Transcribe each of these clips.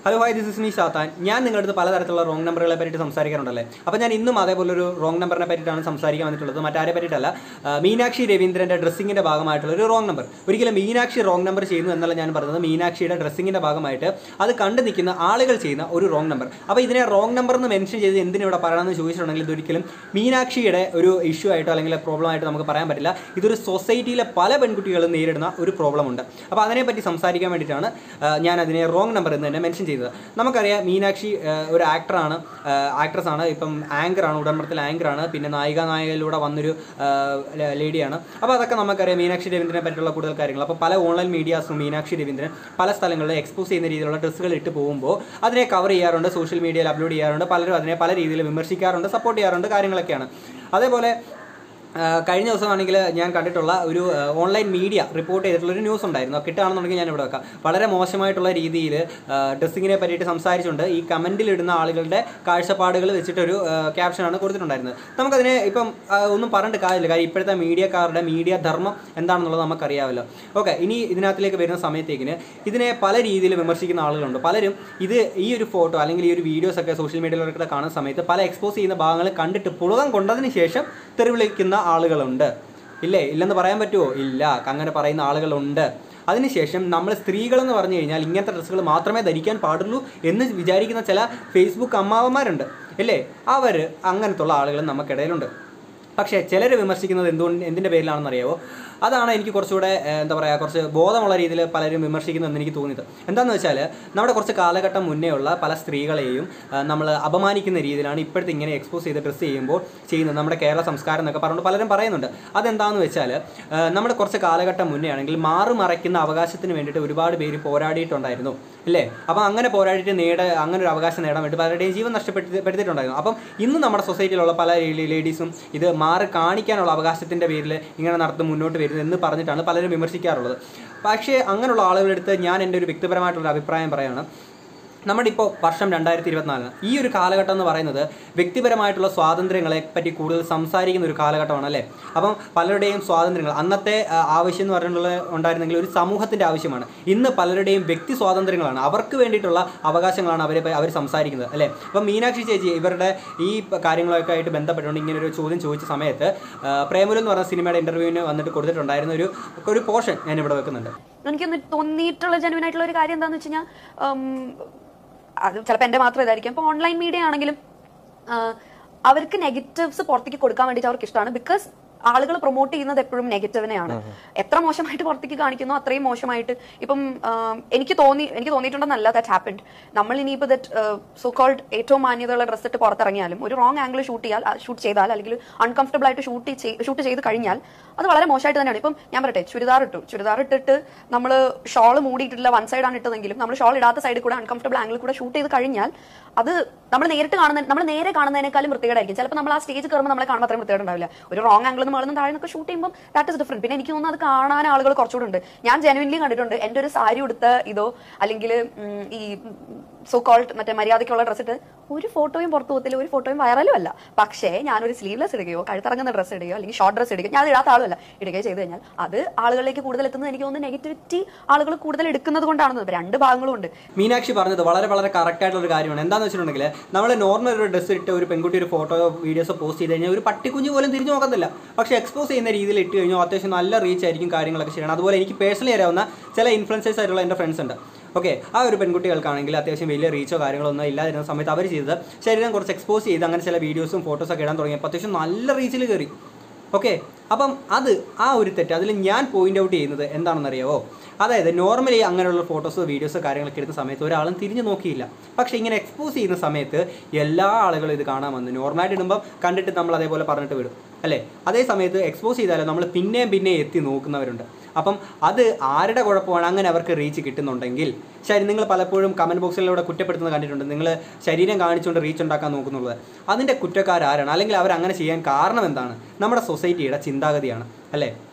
hello hi this is me സാത്താൻ ഞാൻ നിങ്ങളുടെ അടുത്ത് പലതരത്തിലുള്ള റോങ് നമ്പറുകളെ പറ്റി സംസാരിക്കാറുണ്ടല്ലേ അപ്പോൾ ഞാൻ ഇന്നും അതേപോലെ ഒരു റോങ് നമ്പറിനെ പറ്റിയിട്ടാണ് സംസാരിക്കാൻ വന്നിട്ടുള്ളത് മറ്റാരെ പറ്റിയിട്ടല്ല ആ, മീനാക്ഷി രവീന്ദ്രൻ്റെ ഡ്രസ്സിങ്ങിൻ്റെ ഭാഗമായിട്ടുള്ള ഒരു റോങ് നമ്പർ ഒരിക്കലും മീനാക്ഷി റോങ് നമ്പർ ചെയ്യുന്നു എന്നല്ല ഞാൻ പറഞ്ഞത് മീനാക്ഷിയുടെ ഡ്രസ്സിങ്ങിൻ്റെ ഭാഗമായിട്ട് അത് കണ്ടു നിൽക്കുന്ന ആളുകൾ ചെയ്യുന്ന ഒരു റോങ് നമ്പർ അപ്പോൾ ഇതിനെ റോങ് നമ്പർ എന്ന് മെൻഷൻ ചെയ്ത് എന്തിനു ഇവിടെ പറയണമെന്ന് ചോദിച്ചിട്ടുണ്ടെങ്കിൽ ഇതൊരിക്കലും മീനാക്ഷിയുടെ ഒരു ഇഷ്യൂ ആയിട്ടോ അല്ലെങ്കിൽ പ്രോബ്ലം ആയിട്ട് നമുക്ക് പറയാൻ പറ്റില്ല ഇതൊരു സൊസൈറ്റിയിലെ പല പെൺകുട്ടികളും നേരിടുന്ന ഒരു പ്രോബ്ലം ഉണ്ട് അപ്പോൾ അതിനെപ്പറ്റി സംസാരിക്കാൻ വേണ്ടിയിട്ടാണ് ആ, ഞാൻ അതിനെ റോങ് നമ്പർ എന്ന് തന്നെ മെൻഷൻ ചെയ്തത് നമുക്കറിയാം മീനാക്ഷി ആ, ഒരു ആക്ടറാണ് ആക്ട്രസ് ആണ് ഇപ്പം ആങ്കറാണ് ഉടമ്പടത്തിൽ ആങ്കറാണ് പിന്നെ നായിക നായകയിലൂടെ വന്നൊരു ലേഡിയാണ് അപ്പോൾ അതൊക്കെ നമുക്കറിയാം മീനാക്ഷി രവീന്ദ്രനെ പറ്റിയുള്ള കൂടുതൽ കാര്യങ്ങൾ അപ്പോൾ പല ഓൺലൈൻ മീഡിയാസും മീനാക്ഷി രവീന്ദ്രൻ പല സ്ഥലങ്ങളിൽ എക്സ്പോസ് ചെയ്യുന്ന രീതിയിലുള്ള ഡ്രസ്സുകൾ ഇട്ട് പോകുമ്പോൾ അതിനെ കവർ ചെയ്യാറുണ്ട് സോഷ്യൽ മീഡിയയിൽ അപ്ലോഡ് ചെയ്യാറുണ്ട് പലരും അതിനെ പല രീതിയിൽ വിമർശിക്കാറുണ്ട് സപ്പോർട്ട് ചെയ്യാറുണ്ട് കാര്യങ്ങളൊക്കെയാണ് അതേപോലെ ആ, കഴിഞ്ഞ ദിവസമാണെങ്കിൽ ഞാൻ കണ്ടിട്ടുള്ള ഒരു ആ, ഓൺലൈൻ മീഡിയ റിപ്പോർട്ട് ചെയ്തിട്ടുള്ള ഒരു ന്യൂസ് ഉണ്ടായിരുന്നു കിട്ടുകയാണെന്നുണ്ടെങ്കിൽ ഞാൻ ഇവിടെ വെക്കാം വളരെ മോശമായിട്ടുള്ള രീതിയിൽ ഡ്രസ്സിങ്ങിനെ പറ്റിയിട്ട് സംസാരിച്ചുകൊണ്ട് ഈ കമൻറ്റിൽ ഇടുന്ന ആളുകളുടെ കാഴ്ചപ്പാടുകൾ വെച്ചിട്ടൊരു ആ, ക്യാപ്ഷനാണ് കൊടുത്തിട്ടുണ്ടായിരുന്നത് നമുക്കതിനെ ഇപ്പം ആ, ഒന്നും പറഞ്ഞിട്ട് കാര്യമില്ല കാര്യം ഇപ്പോഴത്തെ മീഡിയക്കാരുടെ മീഡിയ ധർമ്മം എന്താണെന്നുള്ളത് നമുക്കറിയാമല്ലോ ഓക്കെ ഇനി ഇതിനകത്തിലേക്ക് വരുന്ന സമയത്തേക്കിന് ഇതിനെ പല രീതിയിൽ വിമർശിക്കുന്ന ആളുകളുണ്ട് പലരും ഇത് ഈ ഒരു ഫോട്ടോ അല്ലെങ്കിൽ ഈ ഒരു വീഡിയോസ് ഒക്കെ സോഷ്യൽ മീഡിയയിലൊക്കെ കാണുന്ന സമയത്ത് പല എക്സ്പോസ് ചെയ്യുന്ന ഭാഗങ്ങൾ കണ്ടിട്ട് പുളകം കൊണ്ടതിന് ശേഷം തെറിവിളിക്കുന്ന ആളുകളുണ്ട് ഇല്ലേ ഇല്ലെന്ന് പറയാൻ പറ്റുമോ ഇല്ല അങ്ങനെ പറയുന്ന ആളുകളുണ്ട് അതിനുശേഷം നമ്മൾ സ്ത്രീകളെന്ന് പറഞ്ഞു കഴിഞ്ഞാൽ ഇങ്ങനത്തെ ഡ്രസ്സുകൾ മാത്രമേ ധരിക്കാൻ പാടുള്ളൂ എന്ന് വിചാരിക്കുന്ന ചില ഫേസ്ബുക്ക് അമ്മാവന്മാരുണ്ട് ഇല്ലേ അവർ അങ്ങനത്തുള്ള ആളുകൾ നമുക്കിടയിലുണ്ട് പക്ഷേ ചിലർ വിമർശിക്കുന്നത് എന്തുകൊണ്ട് എന്തിൻ്റെ പേരിലാണെന്ന് അറിയാവോ അതാണ് എനിക്ക് കുറച്ചുകൂടെ ഏഹ്, എന്താ പറയുക കുറച്ച് ബോധമുള്ള രീതിയിൽ പലരും വിമർശിക്കുന്നതെന്ന് എനിക്ക് തോന്നിയത് എന്താണെന്ന് വെച്ചാൽ നമ്മുടെ കുറച്ച് കാലഘട്ടം മുന്നേ ഉള്ള പല സ്ത്രീകളെയും നമ്മൾ അപമാനിക്കുന്ന രീതിയിലാണ് ഇപ്പോഴത്തെ ഇങ്ങനെ എക്സ്പോസ് ചെയ്ത് ഡ്രസ്സ് ചെയ്യുമ്പോൾ ചെയ്യുന്നത് നമ്മുടെ കേരള സംസ്കാരം എന്നൊക്കെ പറഞ്ഞുകൊണ്ട് പലരും പറയുന്നുണ്ട് അതെന്താണെന്ന് വെച്ചാൽ ഏഹ്, നമ്മുടെ കുറച്ച് കാലഘട്ടം മുന്നേ ആണെങ്കിൽ മാറു മറയ്ക്കുന്ന അവകാശത്തിന് വേണ്ടിയിട്ട് ഒരുപാട് പേര് പോരാടിയിട്ടുണ്ടായിരുന്നു അല്ലേ അപ്പം അങ്ങനെ പോരാടിയിട്ട് നേട അങ്ങനെ ഒരു അവകാശം നേടാൻ വേണ്ടി പലരുടെയും ജീവൻ നഷ്ടപ്പെടുത്തി പെടുത്തിയിട്ടുണ്ടായിരുന്നു അപ്പം ഇന്ന് നമ്മുടെ സൊസൈറ്റിയിലുള്ള പല ലേഡീസും ഇത് മാറി കാണിക്കാനുള്ള അവകാശത്തിൻ്റെ പേരിൽ ഇങ്ങനെ നടത്തി മുന്നോട്ട് വരുന്നത് എന്ന് പറഞ്ഞിട്ടാണ് പലരും വിമർശിക്കാറുള്ളത് പക്ഷേ അങ്ങനെയുള്ള ആളുകളുടെ അടുത്ത് ഞാൻ എൻ്റെ ഒരു വ്യക്തിപരമായിട്ടുള്ള അഭിപ്രായം പറയുകയാണ് നമ്മുടെ ഇപ്പോൾ വർഷം രണ്ടായിരത്തി ഇരുപത്തിനാലിന് ഈ ഒരു കാലഘട്ടം എന്ന് പറയുന്നത് വ്യക്തിപരമായിട്ടുള്ള സ്വാതന്ത്ര്യങ്ങളെ പറ്റി കൂടുതൽ സംസാരിക്കുന്ന ഒരു കാലഘട്ടമാണ് അല്ലേ അപ്പം പലരുടെയും സ്വാതന്ത്ര്യങ്ങൾ അന്നത്തെ ആ, ആവശ്യം എന്ന് പറഞ്ഞിട്ടുള്ള ഉണ്ടായിരുന്നെങ്കിൽ ഒരു സമൂഹത്തിൻ്റെ ആവശ്യമാണ് ഇന്ന് പലരുടെയും വ്യക്തി സ്വാതന്ത്ര്യങ്ങളാണ് അവർക്ക് വേണ്ടിയിട്ടുള്ള അവകാശങ്ങളാണ് അവരെ അവർ സംസാരിക്കുന്നത് അല്ലേ അപ്പം മീനാക്ഷി ചേച്ചി ഇവരുടെ ഈ പ- കാര്യങ്ങളൊക്കെ ആയിട്ട് ബന്ധപ്പെട്ടുകൊണ്ട് ഇങ്ങനെ ഒരു ചോദ്യം ചോദിച്ച സമയത്ത് ആ, പ്രേമലു എന്ന് പറഞ്ഞ സിനിമയുടെ ഇൻ്റർവ്യൂവിന് വന്നിട്ട് കൊടുത്തിട്ടുണ്ടായിരുന്ന ഒരു ഒരു പോർഷൻ ഞാൻ ഇവിടെ വെക്കുന്നുണ്ട് എനിക്കൊന്ന് തോന്നിയിട്ടുള്ള ജെനുവൻ ആയിട്ടുള്ള ഒരു കാര്യം എന്താണെന്ന് വെച്ച് കഴിഞ്ഞാൽ അത് ചിലപ്പോൾ എൻ്റെ മാത്രം ഇതായിരിക്കും ഇപ്പോൾ ഓൺലൈൻ മീഡിയ ആണെങ്കിലും ആ, അവർക്ക് നെഗറ്റീവ്സ് പുറത്തേക്ക് കൊടുക്കാൻ വേണ്ടിയിട്ട് അവർക്ക് ഇഷ്ടമാണ് ബിക്കോസ് ആളുകൾ പ്രൊമോട്ട് ചെയ്യുന്നത് എപ്പോഴും നെഗറ്റീവിനെയാണ് എത്ര മോശമായിട്ട് പുറത്തേക്ക് കാണിക്കുന്നു അത്രയും മോശമായിട്ട് ഇപ്പം ആ, എനിക്ക് തോന്നി എനിക്ക് തോന്നിയിട്ടുണ്ടെന്നല്ല ദാറ്റ് ഹാപ്പൻഡ് നമ്മൾ ഇനിയിപ്പോൾ ദറ്റ് സോ കോൾഡ് ഏറ്റവും മാന്യതയുള്ള ഡ്രസ്സ് ഇട്ട് പുറത്തിറങ്ങിയാലും ഒരു റോങ് ആംഗിൾ ഷൂട്ട് ചെയ്യാൽ ഷൂട്ട് ചെയ്താൽ അല്ലെങ്കിൽ അൺകംഫർട്ടബിൾ ആയിട്ട് ഷൂട്ട് ഷൂട്ട് ചെയ്ത് കഴിഞ്ഞാൽ അത് വളരെ മോശമായിട്ട് തന്നെയാണ് ഇപ്പം ഞാൻ പറയട്ടെ ചുരിദാർ ഇട്ടു ചുരിദാർ ഇട്ടിട്ട് നമ്മൾ ഷോൾ മൂടിയിട്ടില്ല വൺ സൈഡ് ആണ് ഇട്ടതെങ്കിലും നമ്മൾ ഷോൾ ഇടാത്ത സൈഡിൽ കൂടെ അൺകംഫർട്ടബിൾ ആംഗിൾ കൂടെ ഷൂട്ട് ചെയ്ത് കഴിഞ്ഞാൽ അത് നമ്മൾ നേരിട്ട് കാണുന്ന നമ്മൾ നേരെ കാണുന്നതിനേക്കാളും വൃത്തികേടായിരിക്കും ചിലപ്പോൾ നമ്മൾ ആ സ്റ്റേജ് കയറുമ്പോൾ നമ്മളെ കാണുമ്പോൾ അത്രയും വൃത്തികേട് ഉണ്ടാവില്ല ഒരു റോങ് ആംഗിൾ നിന്ന് മുകളിൽ താഴെ നിന്നൊക്കെ ഷൂട്ട് ചെയ്യുമ്പോൾ ദാറ്റ് ഇസ് ഡിഫറെന്റ് പിന്നെ എനിക്ക് തോന്നുന്നു അത് കാണാൻ ആളുകൾ കുറച്ചുകൂടെ ഉണ്ട് ഞാൻ ജെനുവിൻലി കണ്ടിട്ടുണ്ട് എൻ്റെ ഒരു സാരി ഉടുത്ത ഇതോ അല്ലെങ്കിൽ ഉം, ഈ സോ കോൾഡ് മറ്റേ മര്യാദയ്ക്കുള്ള ഡ്രസ്സ് ഇട്ട് ഒരു ഫോട്ടോയും പുറത്തു പോകത്തില്ല ഒരു ഫോട്ടോയും വൈറലും അല്ല പക്ഷേ ഞാനൊരു സ്ലീവ്ലെസ് ഇടുകയോ കഴുത്തിറങ്ങുന്ന ഡ്രസ്സ് ഇടുകയോ അല്ലെങ്കിൽ ഷോർട്ട് ഡ്രസ്സ് ഇടുകയോ ഞാൻ അത് ഇടാത്ത ആളുമല്ല ഇടുകയോ ചെയ്ത് കഴിഞ്ഞാൽ അത് ആളുകളിലേക്ക് കൂടുതൽ എത്തുന്നത് എനിക്ക് തോന്നുന്നു നെഗറ്റിവിറ്റി ആളുകൾ കൂടുതൽ എടുക്കുന്നത് കൊണ്ടാണെന്ന് ഇപ്പൊ രണ്ട് ഭാഗങ്ങളും ഉണ്ട് മീനാക്ഷി പറഞ്ഞത് വളരെ വളരെ കറക്റ്റ് ആയിട്ടുള്ള ഒരു കാര്യമാണ് എന്താണെന്ന് വെച്ചിട്ടുണ്ടെങ്കിൽ നമ്മൾ നോർമൽ ഒരു ഡ്രസ്സ് ഇട്ട് ഒരു പെൺകുട്ടി ഒരു ഫോട്ടോയോ വീഡിയോസോ പോസ്റ്റ് ചെയ്ത് കഴിഞ്ഞാൽ ഒരു പട്ടിക്കുഞ്ഞ് പോലും തിരിഞ്ഞു നോക്കത്തില്ല പക്ഷേ എക്സ്പോസ് ചെയ്യുന്ന രീതിയിൽ ഇട്ട് കഴിഞ്ഞാൽ അത്യാവശ്യം നല്ല റീച്ച് ആയിരിക്കും കാര്യങ്ങളൊക്കെ ശരിയാണ് അതുപോലെ എനിക്ക് പേഴ്സണലി അറിയാവുന്ന ചില ഇൻഫ്ലുവൻസേഴ്സ് ആയിട്ടുള്ള എൻ്റെ ഫ്രണ്ട്സ് ഉണ്ട് ഓക്കെ ആ ഒരു പെൺകുട്ടികൾക്കാണെങ്കിൽ അത്യാവശ്യം വലിയ റീച്ചോ കാര്യങ്ങളോ ഒന്നും ഇല്ലാതിരുന്ന സമയത്ത് അവർ ചെയ്തത് ശരീരം കുറച്ച് എക്സ്പോസ് ചെയ്ത് അങ്ങനെ ചില വീഡിയോസും ഫോട്ടോസൊക്കെ ഇടാൻ തുടങ്ങിയപ്പോൾ അത്യാവശ്യം നല്ല റീച്ചിൽ കയറി ഓക്കെ അപ്പം അത് ആ ഒരു തെറ്റ് അതിൽ ഞാൻ പോയിന്റ് ഔട്ട് ചെയ്യുന്നത് എന്താണെന്നറിയാവോ അതായത് നോർമലി അങ്ങനെയുള്ള ഫോട്ടോസോ വീഡിയോസോ കാര്യങ്ങളൊക്കെ എടുത്ത സമയത്ത് ഒരാളും തിരിഞ്ഞു നോക്കിയില്ല പക്ഷേ ഇങ്ങനെ എക്സ്പോസ് ചെയ്യുന്ന സമയത്ത് എല്ലാ ആളുകളും ഇത് കാണാൻ വന്നു നോർമലായിട്ട് ഇടുമ്പോൾ കണ്ടിട്ട് നമ്മൾ അതേപോലെ പറഞ്ഞിട്ട് വിടും അല്ലേ അതേ സമയത്ത് എക്സ്പോസ് ചെയ്താലും നമ്മൾ പിന്നെയും പിന്നെയും എത്തി നോക്കുന്നവരുണ്ട് അപ്പം അത് ആരുടെ കുഴപ്പമാണ് അങ്ങനെ അവർക്ക് റീച്ച് കിട്ടുന്നുണ്ടെങ്കിൽ ശരി നിങ്ങൾ പലപ്പോഴും കമൻറ്റ് ബോക്സിലൂടെ കുറ്റപ്പെടുത്തുന്നത് കണ്ടിട്ടുണ്ട് നിങ്ങൾ ശരീരം കാണിച്ചുകൊണ്ട് റീച്ച് ഉണ്ടാക്കാൻ നോക്കുന്നുള്ളത് അതിൻ്റെ കുറ്റക്കാരാരാണ് അല്ലെങ്കിൽ അവർ അങ്ങനെ ചെയ്യാൻ കാരണം എന്താണ് നമ്മുടെ സൊസൈറ്റിയുടെ ചിന്താഗതിയാണ് അല്ലേ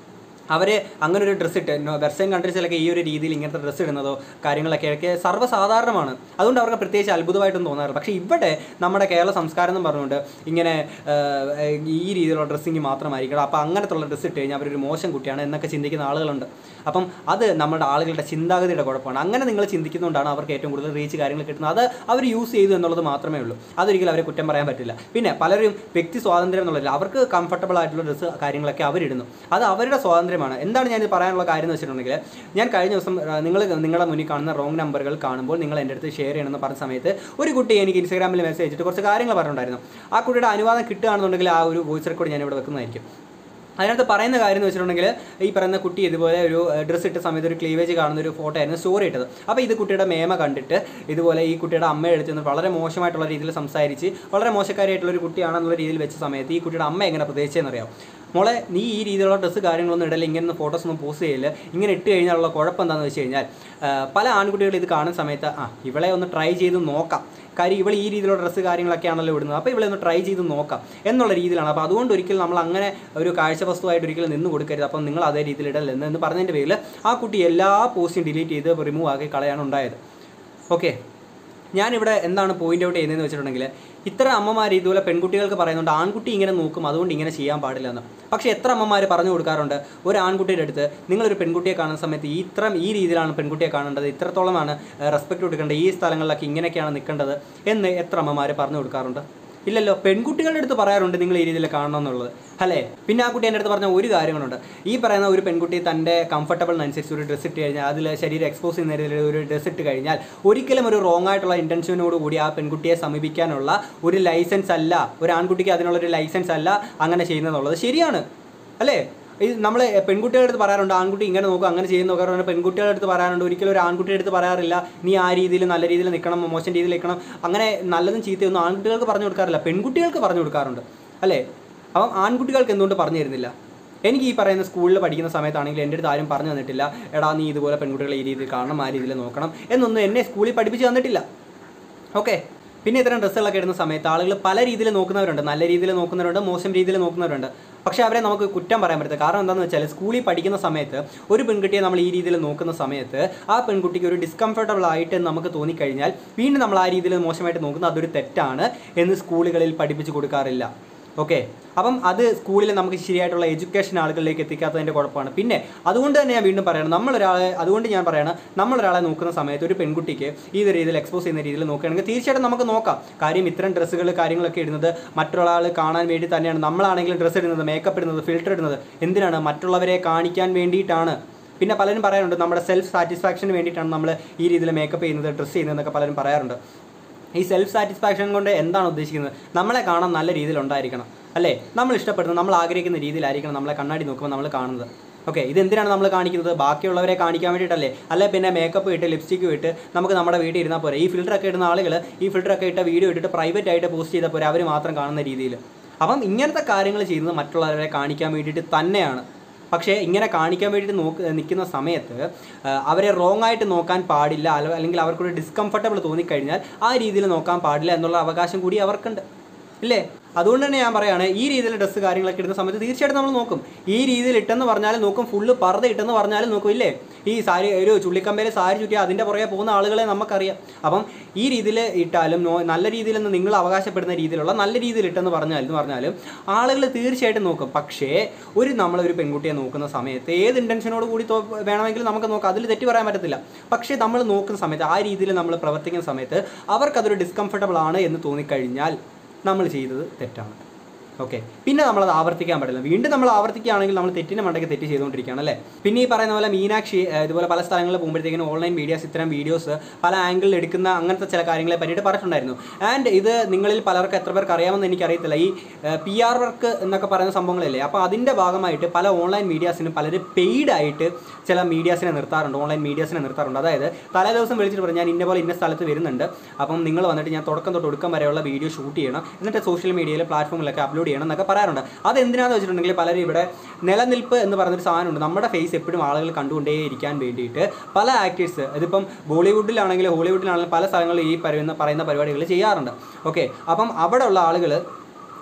അവർ അങ്ങനെ ഒരു ഡ്രസ്സ് ഇട്ട് നോ- വെസ്റ്റേൺ കൺട്രീസിലൊക്കെ ഈ ഒരു രീതിയിൽ ഇങ്ങനത്തെ ഡ്രസ്സ് ഇടുന്നതോ കാര്യങ്ങളൊക്കെ ഒക്കെ സർവ്വസാധാരണമാണ് അതുകൊണ്ട് അവർക്ക് പ്രത്യേകിച്ച് അത്ഭുതമായിട്ടൊന്നും തോന്നാറില്ല പക്ഷേ ഇവിടെ നമ്മുടെ കേരള സംസ്കാരം എന്ന് പറഞ്ഞുകൊണ്ട് ഇങ്ങനെ ആഹ്, ഈ രീതിയിലുള്ള ഡ്രസ്സിങ് മാത്രമായിരിക്കണം അപ്പോൾ അങ്ങനത്തുള്ള ഡ്രസ്സ് ഇട്ട് കഴിഞ്ഞാൽ അവരൊരു മോശം കുട്ടിയാണ് എന്നൊക്കെ ചിന്തിക്കുന്ന ആളുകളുണ്ട് അപ്പം അത് നമ്മുടെ ആളുകളുടെ ചിന്താഗതിയുടെ കുഴപ്പമാണ് അങ്ങനെ നിങ്ങൾ ചിന്തിക്കുന്നതുകൊണ്ടാണ് അവർക്ക് ഏറ്റവും കൂടുതൽ റീച്ച് കാര്യങ്ങൾ കിട്ടുന്നത് അത് അവർ യൂസ് ചെയ്തു എന്നുള്ളത് മാത്രമേ ഉള്ളൂ അതൊരിക്കലും അവരെ കുറ്റം പറയാൻ പറ്റില്ല പിന്നെ പലരും വ്യക്തി സ്വാതന്ത്ര്യം എന്നുള്ളതിൽ അവർക്ക് കംഫർട്ടബിൾ ആയിട്ടുള്ള ഡ്രസ്സ് കാര്യങ്ങളൊക്കെ അവരിടുന്നു അത് അവരുടെ സ്വാതന്ത്ര്യമാണ് എന്താണ് ഞാൻ ഇത് പറയാനുള്ള കാര്യം എന്ന് വെച്ചിട്ടുണ്ടെങ്കിൽ ഞാൻ കഴിഞ്ഞ ദിവസം നിങ്ങൾ നിങ്ങളുടെ മുന്നിൽ കാണുന്ന റോങ് നമ്പറുകൾ കാണുമ്പോൾ നിങ്ങൾ എൻ്റെ അടുത്ത് ഷെയർ ചെയ്യണമെന്ന് പറഞ്ഞ സമയത്ത് ഒരു കുട്ടി എനിക്ക് ഇൻസ്റ്റാഗ്രാമിൽ മെസ്സേജ് അയച്ചിട്ട് കുറച്ച് കാര്യങ്ങൾ പറഞ്ഞിട്ടുണ്ടായിരുന്നു ആ കുട്ടിയുടെ അനുവാദം കിട്ടുകയാണെന്നുണ്ടെങ്കിൽ ആ ഒരു വോയിസ് റെക്കോർഡ് ഞാൻ ഇവിടെ വെക്കുന്നതായിരിക്കും അതിനകത്ത് പറയുന്ന കാര്യം എന്ന് വെച്ചിട്ടുണ്ടെങ്കിൽ ഈ പറയുന്ന കുട്ടി ഇതുപോലെ ഒരു ഡ്രസ്സ് ഇട്ട സമയത്ത് ഒരു ക്ലീവേജ് കാണുന്ന ഒരു ഫോട്ടോ ആയിരുന്നു സ്റ്റോറി ഇട്ടത് അപ്പോൾ ഇത് കുട്ടിയുടെ മേമ കണ്ടിട്ട് ഇതുപോലെ ഈ കുട്ടിയുടെ അമ്മ എടുത്ത് നിന്ന് വളരെ മോശമായിട്ടുള്ള രീതിയിൽ സംസാരിച്ച് വളരെ മോശക്കാരിയായിട്ടുള്ള ഒരു കുട്ടിയാണെന്നുള്ള രീതിയിൽ വെച്ച സമയത്ത് ഈ കുട്ടിയുടെ അമ്മ എങ്ങനെ പ്രതീക്ഷിച്ചെന്നറിയാം മോളെ നീ ഈ രീതിയിലുള്ള ഡ്രസ്സ് കാര്യങ്ങളൊന്നും ഇടല്ല ഇങ്ങനെ ഫോട്ടോസ് ഒന്നും പോസ്റ്റ് ചെയ്യില്ല ഇങ്ങനെ ഇട്ട് കഴിഞ്ഞാലുള്ള കുഴപ്പം എന്താണെന്ന് വെച്ച് കഴിഞ്ഞാൽ ആ, പല ആൺകുട്ടികൾ ഇത് കാണുന്ന സമയത്ത് ആ ഇവളെ ഒന്ന് ട്രൈ ചെയ്ത് നോക്കാം കാര്യം ഇവൾ ഈ രീതിയിലുള്ള ഡ്രസ്സ് കാര്യങ്ങളൊക്കെ ആണല്ലോ ഇടുന്നത് അപ്പോൾ ഇവളെ ഒന്ന് ട്രൈ ചെയ്ത് നോക്കാം എന്നുള്ള രീതിയിലാണ് അപ്പോൾ അതുകൊണ്ട് ഒരിക്കലും നമ്മൾ അങ്ങനെ ഒരു കാഴ്ച വസ്തുവായിട്ട് ഒരിക്കലും നിന്ന് കൊടുക്കരുത് അപ്പം നിങ്ങൾ അതേ രീതിയിൽ ഇടല്ലെന്ന് എന്ന് പറഞ്ഞതിൻ്റെ പേരിൽ ആ കുട്ടി എല്ലാ പോസ്റ്റും ഡിലീറ്റ് ചെയ്ത് റിമൂവ് ആക്കി കളയാണ് ഉണ്ടായത് ഓക്കെ ഞാനിവിടെ എന്താണ് പോയിന്റ് ഔട്ട് ചെയ്യുന്നതെന്ന് വെച്ചിട്ടുണ്ടെങ്കിൽ ഇത്ര അമ്മമാർ ഇതുപോലെ പെൺകുട്ടികൾക്ക് പറയുന്നുണ്ട് ആൺകുട്ടി ഇങ്ങനെ നോക്കും അതുകൊണ്ട് ഇങ്ങനെ ചെയ്യാൻ പാടില്ല എന്ന് പക്ഷേ എത്ര അമ്മമാർ പറഞ്ഞു കൊടുക്കാറുണ്ട് ഒരു ആൺകുട്ടിയുടെ അടുത്ത് നിങ്ങളൊരു പെൺകുട്ടിയെ കാണുന്ന സമയത്ത് ഈ ഇത്ര ഈ രീതിയിലാണ് പെൺകുട്ടിയെ കാണേണ്ടത് ഇത്രത്തോളമാണ് റെസ്പെക്ട് കൊടുക്കേണ്ടത് ഈ സ്ഥലങ്ങളിലൊക്കെ ഇങ്ങനെയൊക്കെയാണ് നിൽക്കേണ്ടത് എന്ന് എത്ര അമ്മമാർ പറഞ്ഞു കൊടുക്കാറുണ്ട് ഇല്ലല്ലോ പെൺകുട്ടികളുടെ അടുത്ത് പറയാറുണ്ട് നിങ്ങൾ ഈ രീതിയിൽ കാണണം എന്നുള്ളത് അല്ലേ പിന്നെ ആ കുട്ടി എൻ്റെ അടുത്ത് പറഞ്ഞ ഒരു കാര്യങ്ങളുണ്ട് ഈ പറയുന്ന ഒരു പെൺകുട്ടി തൻ്റെ കംഫർട്ടബിളിനനുസരിച്ച് ഒരു ഡ്രസ്സ് ഇട്ട് കഴിഞ്ഞാൽ അതിൽ ശരീരം എക്സ്പോസ് ചെയ്യുന്ന രീതിയിൽ ഒരു ഡ്രസ്സ് ഇട്ട് കഴിഞ്ഞാൽ ഒരിക്കലും ഒരു റോങ് ആയിട്ടുള്ള ഇൻറ്റൻഷനോട് കൂടി ആ പെൺകുട്ടിയെ സമീപിക്കാനുള്ള ഒരു ലൈസൻസ് അല്ല ഒരു ആൺകുട്ടിക്ക് അതിനുള്ള ഒരു ലൈസൻസ് അല്ല അങ്ങനെ ചെയ്യുന്നതെന്നുള്ളത് ശരിയാണ് അല്ലേ ഈ നമ്മൾ പെൺകുട്ടികളുടെ അടുത്ത് പറയാറുണ്ട് ആൺകുട്ടി ഇങ്ങനെ നോക്കും അങ്ങനെ ചെയ്യുന്ന നോക്കാറുണ്ട് പെൺകുട്ടികളുടെ അടുത്ത് പറയാറുണ്ട് ഒരിക്കലും ഒരു ആൺകുട്ടിയുടെ അടുത്ത് പറയാറില്ല നീ ആ രീതിയിൽ നല്ല രീതിയിൽ നിൽക്കണം മോശം രീതിയിൽ നിൽക്കണം അങ്ങനെ നല്ലതും ചീത്തയൊന്നും ആൺകുട്ടികൾക്ക് പറഞ്ഞു കൊടുക്കാറില്ല പെൺകുട്ടികൾക്ക് പറഞ്ഞു കൊടുക്കാറുണ്ട് അല്ലേ അപ്പം ആൺകുട്ടികൾക്ക് എന്തുകൊണ്ട് പറഞ്ഞു തരുന്നില്ല എനിക്ക് ഈ പറയുന്ന സ്കൂളിൽ പഠിക്കുന്ന സമയത്താണെങ്കിൽ എൻ്റെ അടുത്ത് ആരും പറഞ്ഞു തന്നിട്ടില്ല എടാ നീ ഇതുപോലെ പെൺകുട്ടികളെ ഈ രീതിയിൽ കാണണം ആ രീതിയിൽ നോക്കണം എന്നൊന്നും എന്നെ സ്കൂളിൽ പഠിപ്പിച്ച് തന്നിട്ടില്ല ഓക്കെ പിന്നെ ഇത്തരം ഡ്രസ്സുകളൊക്കെ ഇടുന്ന സമയത്ത് ആളുകൾ പല രീതിയിൽ നോക്കുന്നവരുണ്ട് നല്ല രീതിയിൽ നോക്കുന്നവരുണ്ട് മോശം രീതിയിൽ നോക്കുന്നവരുണ്ട് പക്ഷേ അവരെ നമുക്ക് കുറ്റം പറയാൻ പറ്റില്ല കാരണം എന്താണെന്ന് വെച്ചാൽ സ്കൂളിൽ പഠിക്കുന്ന സമയത്ത് ഒരു പെൺകുട്ടിയെ നമ്മൾ ഈ രീതിയിൽ നോക്കുന്ന സമയത്ത് ആ പെൺകുട്ടിക്ക് ഒരു ഡിസ്കംഫർട്ടബിൾ ആയിട്ട് നമുക്ക് തോന്നിക്കഴിഞ്ഞാൽ വീണ്ടും നമ്മൾ ആ രീതിയിൽ മോശമായിട്ട് നോക്കുന്നത് അതൊരു തെറ്റാണ് എന്ന് സ്കൂളുകളിൽ പഠിപ്പിച്ചു കൊടുക്കാറില്ല ഓക്കെ അപ്പം അത് സ്കൂളിൽ നമുക്ക് ശരിയായിട്ടുള്ള എഡ്യൂക്കേഷൻ ആളുകളിലേക്ക് എത്തിക്കാത്തതിൻ്റെ കുഴപ്പമാണ് പിന്നെ അതുകൊണ്ട് തന്നെ ഞാൻ വീണ്ടും പറയണം നമ്മളൊരാളെ അതുകൊണ്ട് ഞാൻ പറയണം നമ്മളൊരാളെ നോക്കുന്ന സമയത്ത് ഒരു പെൺകുട്ടിക്ക് ഈ ഒരു രീതിയിൽ എക്സ്പോസ് ചെയ്യുന്ന രീതിയിൽ നോക്കുകയാണെങ്കിൽ തീർച്ചയായിട്ടും നമുക്ക് നോക്കാം കാര്യം ഇത്തരം ഡ്രസ്സുകൾ കാര്യങ്ങളൊക്കെ ഇടുന്നത് മറ്റൊരാൾ കാണാൻ വേണ്ടി തന്നെയാണ് നമ്മളാണെങ്കിലും ഡ്രസ്സ് ഇടുന്നത് മേക്കപ്പ് ഇടുന്നത് ഫിൽറ്റർ ഇടുന്നത് എന്തിനാണ് മറ്റുള്ളവരെ കാണിക്കാൻ വേണ്ടിയിട്ടാണ് പിന്നെ പലരും പറയാറുണ്ട് നമ്മുടെ സെൽഫ് സാറ്റിസ്ഫാക്ഷന് വേണ്ടിയിട്ടാണ് നമ്മൾ ഈ രീതിയിൽ മേക്കപ്പ് ചെയ്യുന്നത് ഡ്രസ്സ് ചെയ്യുന്നതെന്നൊക്കെ പലരും പറയാറുണ്ട് ഈ സെൽഫ് സാറ്റിസ്ഫാക്ഷൻ കൊണ്ട് എന്താണ് ഉദ്ദേശിക്കുന്നത് നമ്മളെ കാണാൻ നല്ല രീതിയിൽ ഉണ്ടായിരിക്കണം അല്ലേ നമ്മൾ ഇഷ്ടപ്പെടുന്നത് നമ്മൾ ആഗ്രഹിക്കുന്ന രീതിയിലായിരിക്കണം നമ്മളെ കണ്ണാടി നോക്കുമ്പോൾ നമ്മൾ കാണുന്നത് ഓക്കെ ഇതെന്തിനാണ് നമ്മൾ കാണിക്കുന്നത് ബാക്കിയുള്ളവരെ കാണിക്കാൻ വേണ്ടിയിട്ടല്ലേ അല്ലെ പിന്നെ മേക്കപ്പ് ഇട്ട് ലിപ്സ്റ്റിക്ക് ഇട്ട് നമുക്ക് നമ്മുടെ വീട്ടിൽ ഇരുന്നാൽ പോരെ ഈ ഫിൽറ്ററൊക്കെ ഇടുന്ന ആളുകൾ ഈ ഫിൽറ്ററൊക്കെ ഇട്ട വീഡിയോ ഇട്ടിട്ട് പ്രൈവറ്റ് ആയിട്ട് പോസ്റ്റ് ചെയ്താൽ പോരെ അവർ മാത്രം കാണുന്ന രീതിയിൽ അപ്പം ഇങ്ങനത്തെ കാര്യങ്ങൾ ചെയ്യുന്നത് മറ്റുള്ളവരെ കാണിക്കാൻ വേണ്ടിയിട്ട് തന്നെയാണ് പക്ഷേ ഇങ്ങനെ കാണിക്കാൻ വേണ്ടിയിട്ട് നോക്ക് നിൽക്കുന്ന സമയത്ത് ആ, അവരെ റോങ് ആയിട്ട് നോക്കാൻ പാടില്ല അല്ല- അല്ലെങ്കിൽ അവർക്കൊരു ഡിസ്കംഫർട്ടബിൾ തോന്നിക്കഴിഞ്ഞാൽ ആ രീതിയിൽ നോക്കാൻ പാടില്ല എന്നുള്ള അവകാശം കൂടി അവർക്കുണ്ട് ഇല്ലേ അതുകൊണ്ട് തന്നെ ഞാൻ പറയുകയാണ് ഈ രീതിയിൽ ഡ്രസ്സ് കാര്യങ്ങളൊക്കെ ഇടുന്ന സമയത്ത് തീർച്ചയായിട്ടും നമ്മൾ നോക്കും ഈ രീതിയിൽ ഇട്ടെന്ന് പറഞ്ഞാലും നോക്കും ഫുള്ള് പർദ്ദ ഇട്ടെന്ന് പറഞ്ഞാലും നോക്കും ഇല്ലേ ഈ സാരി ഒരു ചുള്ളിക്കമ്പയിൽ സാരി ചുറ്റി അതിൻ്റെ പുറകെ പോകുന്ന ആളുകളെ നമുക്കറിയാം അപ്പം ഈ രീതിയിൽ ഇട്ടാലും നോ നല്ല രീതിയിൽ നിന്ന് നിങ്ങൾ അവകാശപ്പെടുന്ന രീതിയിലുള്ള നല്ല രീതിയിൽ ഇട്ടെന്ന് പറഞ്ഞാലും എന്ന് പറഞ്ഞാലും ആളുകൾ തീർച്ചയായിട്ടും നോക്കും പക്ഷേ ഒരു നമ്മളൊരു പെൺകുട്ടിയെ നോക്കുന്ന സമയത്ത് ഏത് ഇൻറ്റൻഷനോട് കൂടി തോ- വേണമെങ്കിലും നമുക്ക് നോക്കാം അതിൽ തെറ്റ് പറയാൻ പറ്റത്തില്ല പക്ഷേ നമ്മൾ നോക്കുന്ന സമയത്ത് ആ രീതിയിൽ നമ്മൾ പ്രവർത്തിക്കുന്ന സമയത്ത് അവർക്കതൊരു ഡിസ്കംഫർട്ടബിൾ ആണ് എന്ന് തോന്നിക്കഴിഞ്ഞാൽ നമ്മൾ ചെയ്തത് തെറ്റാണ് ഓക്കെ പിന്നെ നമ്മളത് ആവർത്തിക്കാൻ പാടില്ല വീണ്ടും നമ്മൾ ആവർത്തിക്കുകയാണെങ്കിൽ നമ്മൾ തെറ്റിന് മണ്ടയ്ക്ക് തെറ്റ് ചെയ്തുകൊണ്ടിരിക്കുകയാണ് അല്ലേ പിന്നെ ഈ പറയുന്ന പോലെ മീനാക്ഷി ഏഹ്, ഇതുപോലെ പല സ്ഥലങ്ങളിൽ പോകുമ്പോഴത്തേക്കിനും ഓൺലൈൻ മീഡിയാസ് ഇത്തരം വീഡിയോസ് പല ആംഗിളിൽ എടുക്കുന്ന അങ്ങനത്തെ ചില കാര്യങ്ങളെ പറ്റിയിട്ട് പറഞ്ഞിട്ടുണ്ടായിരുന്നു ആൻഡ് ഇത് നിങ്ങളിൽ പലർക്കും എത്ര പേർക്ക് അറിയാമെന്ന് എനിക്കറിയത്തില്ല ഈ പി ആർ വർക്ക് എന്നൊക്കെ പറയുന്ന സംഭവങ്ങളില്ലേ അപ്പോൾ അതിൻ്റെ ഭാഗമായിട്ട് പല ഓൺലൈൻ മീഡിയാസിനും പലരും പെയ്ഡ് ആയിട്ട് ചില മീഡിയാസിനെ നിർത്താറുണ്ട് ഓൺലൈൻ മീഡിയാസിനെ നിർത്താറുണ്ട് അതായത് തലേ ദിവസം വിളിച്ചിട്ട് പറഞ്ഞു ഞാൻ ഇന്ന പോലെ ഇന്ന സ്ഥലത്ത് വരുന്നുണ്ട് അപ്പം നിങ്ങൾ വന്നിട്ട് ഞാൻ തുടക്കം തൊട്ട് ഒടുക്കം വരെയുള്ള വീഡിയോ ഷൂട്ട് ചെയ്യണം എന്നിട്ട് സോഷ്യൽ മീഡിയയിൽ പ്ലാറ്റ്ഫോമിലൊക്കെ അപ്ലോഡ് ചെയ്യണം എന്നൊക്കെ പറയാറുണ്ട് അത് എന്തിനാന്ന് വെച്ചിട്ടുണ്ടെങ്കിൽ പലരും ഇവിടെ നിലനിൽപ്പ് എന്ന് പറഞ്ഞൊരു സാധനമുണ്ട് നമ്മുടെ ഫേസ് എപ്പോഴും ആളുകൾ കണ്ടുകൊണ്ടേ ഇരിക്കാൻ വേണ്ടിയിട്ട് പല ആക്ടേഴ്സ് ഇതിപ്പം ബോളിവുഡിലാണെങ്കിലും ഹോളിവുഡിലാണെങ്കിലും പല സ്ഥലങ്ങളിൽ ഈ പറയുന്ന പറയുന്ന പരിപാടികൾ ചെയ്യാറുണ്ട് ഓക്കെ അപ്പം അവിടെ ഉള്ള ആളുകൾ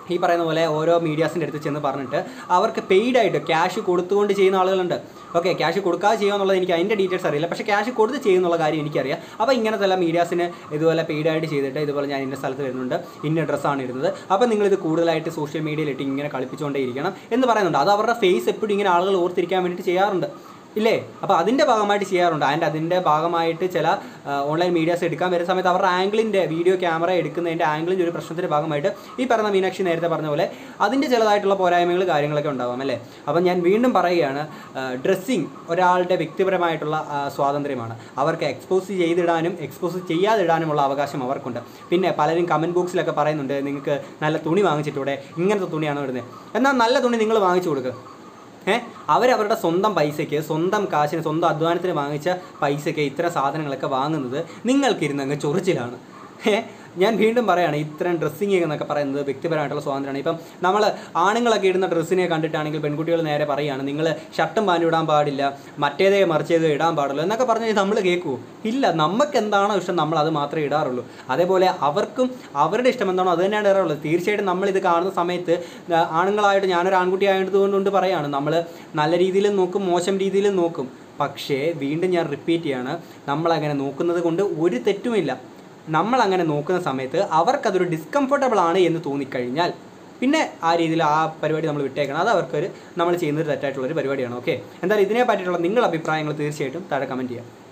ഈ പറയുന്ന പോലെ ഓരോ മീഡിയാസിൻ്റെ അടുത്ത് ചെന്ന് പറഞ്ഞിട്ട് അവർക്ക് പെയ്ഡ് ആയിട്ട് ക്യാഷ് കൊടുത്തുകൊണ്ട് ചെയ്യുന്ന ആളുകളുണ്ട് ഓക്കെ ക്യാഷ് കൊടുക്കാതെ ചെയ്യുക എന്നുള്ളത് എനിക്ക് അതിൻ്റെ ഡീറ്റെയിൽസ് അറിയില്ല പക്ഷേ ക്യാഷ് കൊടുത്ത് ചെയ്യുന്നുള്ള കാര്യം എനിക്കറിയാം അപ്പോൾ ഇങ്ങനത്തെ എല്ലാ മീഡിയാസിന് ഇതുപോലെ പെയ്ഡ് ആയിട്ട് ചെയ്തിട്ട് ഇതുപോലെ ഞാൻ ഇന്ന സ്ഥലത്ത് വരുന്നുണ്ട് ഇന്ന ഡ്രസ്സാണ് ഇടുന്നത് അപ്പോൾ നിങ്ങളിത് കൂടുതലായിട്ട് സോഷ്യൽ മീഡിയയിൽ ഇട്ട് ഇങ്ങനെ കളിപ്പിച്ചുകൊണ്ടേ ഇരിക്കണം എന്ന് പറയുന്നുണ്ട് അത് അവരുടെ ഫേസ് എപ്പോഴും ഇങ്ങനെ ആളുകൾ ഓർത്തിരിക്കാൻ വേണ്ടിയിട്ട് ചെയ്യാറുണ്ട് ഇല്ലേ അപ്പോൾ അതിൻ്റെ ഭാഗമായിട്ട് ചെയ്യാറുണ്ട് ആൻഡ് അതിൻ്റെ ഭാഗമായിട്ട് ചില ഓൺലൈൻ മീഡിയാസ് എടുക്കാൻ വരുന്ന സമയത്ത് അവരുടെ ആംഗിളിൻ്റെ വീഡിയോ ക്യാമറ എടുക്കുന്നതിൻ്റെ ആംഗിളിൻ്റെ ഒരു പ്രശ്നത്തിൻ്റെ ഭാഗമായിട്ട് ഈ പറഞ്ഞ മീനാക്ഷി നേരത്തെ പറഞ്ഞ പോലെ അതിൻ്റെ ചിലതായിട്ടുള്ള പോരായ്മകൾ കാര്യങ്ങളൊക്കെ ഉണ്ടാവാം അല്ലേ അപ്പം ഞാൻ വീണ്ടും പറയുകയാണ് ഡ്രസ്സിങ് ഒരാളുടെ വ്യക്തിപരമായിട്ടുള്ള ആ, സ്വാതന്ത്ര്യമാണ് അവർക്ക് എക്സ്പോസ് ചെയ്തിടാനും എക്സ്പോസ് ചെയ്യാതിടാനുമുള്ള അവകാശം അവർക്കുണ്ട് പിന്നെ പലരും കമൻറ്റ് ബോക്സിലൊക്കെ പറയുന്നുണ്ട് നിങ്ങൾക്ക് നല്ല തുണി വാങ്ങിച്ചിട്ടൂടെ ഇങ്ങനത്തെ തുണിയാണ് ഇടുന്നത് എന്നാൽ നല്ല തുണി നിങ്ങൾ വാങ്ങിച്ചു കൊടുക്കുക ഏഹ് അവരവരുടെ സ്വന്തം പൈസയ്ക്ക് സ്വന്തം കാശിന് സ്വന്തം അധ്വാനത്തിന് വാങ്ങിച്ച പൈസയ്ക്ക് ഇത്തരം സാധനങ്ങളൊക്കെ വാങ്ങുന്നത് നിങ്ങൾക്കിരുന്ന് അങ്ങ് ചൊറിച്ചിലാണ് ഏഹ് ഞാൻ വീണ്ടും പറയുകയാണ് ഇത്തരം ഡ്രസ്സിങ് എന്നൊക്കെ പറയുന്നത് വ്യക്തിപരമായിട്ടുള്ള സ്വാതന്ത്ര്യമാണ് ഇപ്പം നമ്മൾ ആണുങ്ങളൊക്കെ ഇടുന്ന ഡ്രസ്സിനെ കണ്ടിട്ടാണെങ്കിൽ പെൺകുട്ടികൾ നേരെ പറയുകയാണ് നിങ്ങൾ ഷർട്ടും പാൻറ്റും ഇടാൻ പാടില്ല മറ്റേതേ മറിച്ചേതോ ഇടാൻ പാടുള്ളൂ എന്നൊക്കെ പറഞ്ഞാൽ നമ്മൾ കേൾക്കുമോ ഇല്ല നമുക്ക് എന്താണോ ഇഷ്ടം നമ്മൾ അത് മാത്രമേ ഇടാറുള്ളൂ അതേപോലെ അവർക്കും അവരുടെ ഇഷ്ടം എന്താണോ അത് തന്നെയാണ് ഇടാറുള്ളത് തീർച്ചയായിട്ടും നമ്മൾ ഇത് കാണുന്ന സമയത്ത് ആ, ആണുങ്ങളായിട്ട് ഞാനൊരു ആൺകുട്ടി ആയതുകൊണ്ട് പറയുകയാണ് നമ്മൾ നല്ല രീതിയിലും നോക്കും മോശം രീതിയിലും നോക്കും പക്ഷേ വീണ്ടും ഞാൻ റിപ്പീറ്റ് ചെയ്യാണ് നമ്മളങ്ങനെ നോക്കുന്നത് കൊണ്ട് ഒരു തെറ്റുമില്ല നമ്മൾ അങ്ങനെ നോക്കുന്ന സമയത്ത് അവർക്കതൊരു ഡിസ്കംഫർട്ടബിൾ ആണ് എന്ന് തോന്നിക്കഴിഞ്ഞാൽ പിന്നെ ആ രീതിയിൽ ആ പരിപാടി നമ്മൾ വിട്ടേക്കണം അത് അവർക്കൊരു നമ്മൾ ചെയ്യുന്നൊരു തെറ്റായിട്ടുള്ളൊരു പരിപാടിയാണ് ഓക്കെ എന്തായാലും ഇതിനെ പറ്റിയിട്ടുള്ള നിങ്ങളുടെ അഭിപ്രായങ്ങൾ തീർച്ചയായിട്ടും താഴെ കമൻറ്റ് ചെയ്യാം